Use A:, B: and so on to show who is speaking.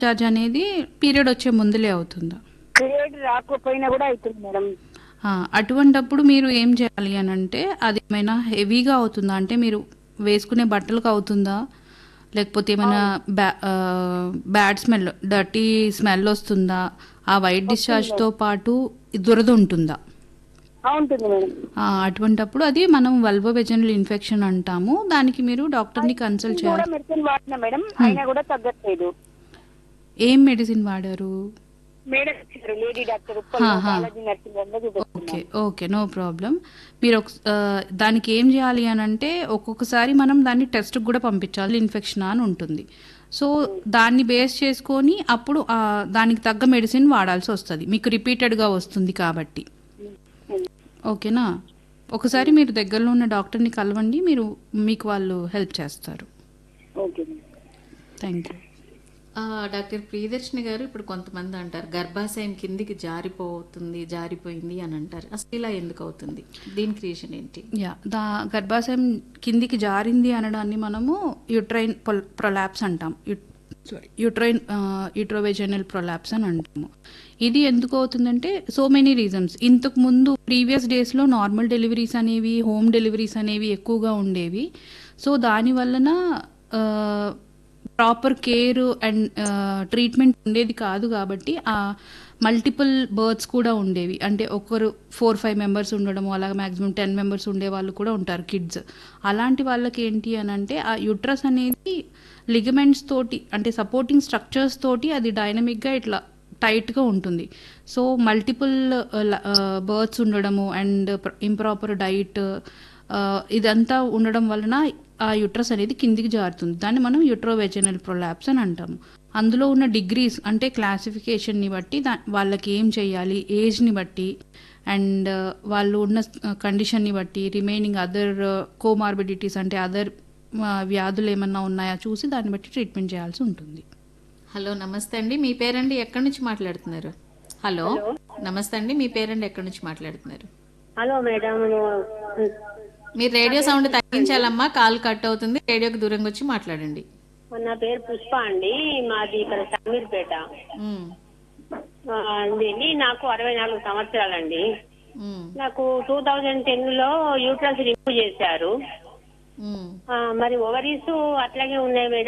A: Discharge అనేది period వచ్చే ముందులే అవుతుందా
B: పీరియడ్ రాకపోయినా కూడా అవుతుంది మేడం
A: ఆ, అటువంటప్పుడు మీరు ఏం చేయాలి అని అంటే అది ఏమైనా హెవీగా అవుతుందా అంటే మీరు వేసుకునే బట్టలకు అవుతుందా లేకపోతే ఏమైనా బ్యా బ్యాడ్ స్మెల్ డర్టీ స్మెల్ వస్తుందా ఆ వైట్ డిశ్చార్జ్తో పాటు దురద ఉంటుందా
B: ఆ, ఉంటుంది మేడం
A: ఆ, అటువంటప్పుడు అది మనం వల్వోవెజనల్ ఇన్ఫెక్షన్ అంటాము దానికి మీరు డాక్టర్ని కన్సల్ట్
B: కూడా
A: చేయాలి
B: మెడిసిన్ వాడినా మేడం అయినా కూడా తగ్గట్లేదు
A: ఏం మెడిసిన్ వాడారు
B: మేడం ఇచ్చారు లేడీ డాక్టర్
A: హా, హా.
B: బాలాజీ నర్సింగ్ హోమ్ లో
A: ఓకే
B: చూపిస్తున్నాం
A: ఓకే నో ప్రాబ్లం మీరు ఒక ఆ, దానికి ఏం చేయాలి అని అంటే ఒక్కొక్కసారి మనం దాన్ని టెస్ట్ కూడా పంపించాలి ఇన్ఫెక్షన్ అని ఉంటుంది సో దాన్ని బేస్ చేసుకొని అప్పుడు ఆ, దానికి తగ్గ మెడిసిన్ వాడాల్సి వస్తుంది మీకు రిపీటెడ్గా వస్తుంది కాబట్టి ఓకేనా ఒకసారి మీరు దగ్గరలో ఉన్న డాక్టర్ని కలవండి మీరు మీకు వాళ్ళు హెల్ప్ చేస్తారు
B: ఓకే మేడం
A: థ్యాంక్ యూ
C: ఆ, డాక్టర్ ప్రియదర్శిని గారు ఇప్పుడు కొంతమంది అంటారు గర్భాశయం కిందికి జారిపోతుంది జారిపోయింది అని అంటారు అసలు ఇలా ఎందుకు అవుతుంది దీని క్రియేషన్ ఏంటి
A: యా దా గర్భాశయం కిందికి జారింది అనడాన్ని మనము యుట్రైన్ ప్రొలాప్స్ అంటాం సారీ యుట్రైన్ యూట్రోవెజనల్ ప్రొలాప్స్ అని అంటాము ఇది ఎందుకు అవుతుందంటే సో మెనీ రీజన్స్ ఇంతకు ముందు ప్రీవియస్ డేస్లో నార్మల్ డెలివరీస్ అనేవి హోమ్ డెలివరీస్ అనేవి ఎక్కువగా ఉండేవి సో దాని వలన ప్రాపర్ కేర్ అండ్ ట్రీట్మెంట్ ఉండేది కాదు కాబట్టి ఆ మల్టిపుల్ బర్త్స్ కూడా ఉండేవి అంటే ఒకరు ఫోర్ ఫైవ్ మెంబర్స్ ఉండడం అలాగే మ్యాక్సిమం టెన్ మెంబర్స్ ఉండే వాళ్ళు కూడా ఉంటారు కిడ్స్ అలాంటి వాళ్ళకి ఏంటి అని అంటే ఆ యుట్రస్ అనేది లిగమెంట్స్ తోటి అంటే సపోర్టింగ్ స్ట్రక్చర్స్ తోటి అది డైనమిక్గా ఇట్లా టైట్గా ఉంటుంది సో మల్టిపుల్ బర్త్స్ ఉండడము అండ్ ఇంప్రాపర్ డైట్ ఇదంతా ఉండడం వలన ఆ యుట్రస్ అనేది కిందికి జారుతుంది దాన్ని మనం యుట్రోవెజనల్ ప్రొలాప్స్ అని అంటాము అందులో ఉన్న డిగ్రీస్ అంటే క్లాసిఫికేషన్ని బట్టి దా వాళ్ళకి ఏం చేయాలి ఏజ్ని బట్టి అండ్ వాళ్ళు ఉన్న కండిషన్ని బట్టి రిమైనింగ్ అదర్ కోమార్బిడిటీస్ అంటే అదర్ వ్యాధులు ఏమన్నా ఉన్నాయా చూసి దాన్ని బట్టి ట్రీట్మెంట్ చేయాల్సి ఉంటుంది
C: హలో నమస్తే అండి మీ పేరండి ఎక్కడి నుంచి మాట్లాడుతున్నారు హలో నమస్తే అండి మీ పేరండి ఎక్కడి నుంచి మాట్లాడుతున్నారు
D: హలో మేడం
C: మీరు రేడియో సౌండ్ తగ్గించాలమ్మా కాల్ కట్ అవుతుంది రేడియోకి దూరంగా వచ్చి మాట్లాడండి
D: నా పేరు పుష్ప అండి మాది ఇక్కడ సమీర్పేట
C: ఉమ్,
D: ఆ, అండి నాకు అరవై నాలుగు సంవత్సరాలండి
C: ఉమ్,
D: నాకు టూ థౌజండ్ టెన్ లో యూట్రస్ రిమూవ్ చేశారు
C: ఉమ్.
D: ఆ, మరి ఓవరీస్ అట్లాగే ఉన్నాయి మేడం